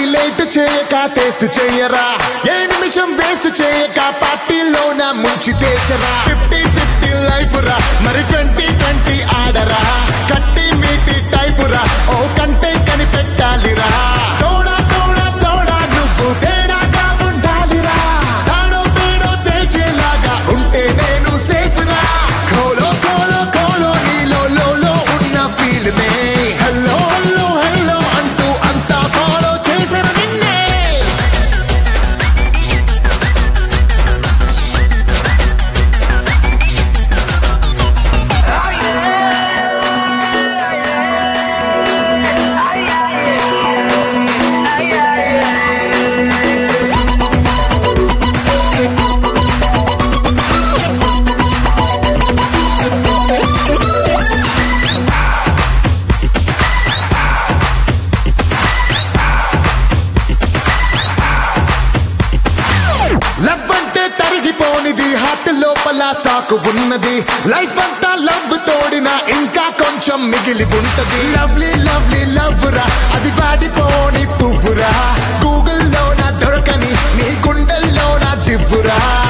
late చేయక taste చేయరా ఏ నిమిషం వేస్ట్ చేయక పార్టీలోన ముంచి తేచరా ఫిఫ్టీ ఫిఫ్టీ లైఫ్ రా మరి ట్వంటీ ట్వంటీ ఆడరా కట్టి మీటి టైపు రా ఓ కంటే కనిపెట్టాలిరా తోడా తోడా తోడా నువ్వు తేడాగా ఉండాలిరా తాడో పేడో తేల్చేలాగా ఉంటే నేను సేఫ్ రా కోలో కోలో కోలో నీలో లోలో ఉన్న ఫీల్ నే హలో హలో హలో అంటూ అంతా ఫాలో చేసిన నిన్నే లవ్ అంటే తరిగిపోనిది హార్ట్ లోపల స్టాక్ ఉన్నది లైఫ్ అంతా లవ్ తోడిన ఇంకా కొంచెం మిగిలి ఉంటది లవ్లీ లవ్లీ లవ్ రా అది వాడిపోని పువ్వురా గూగుల్లో నా దొరకని నీ గుండెల్లో నా జివ్వురా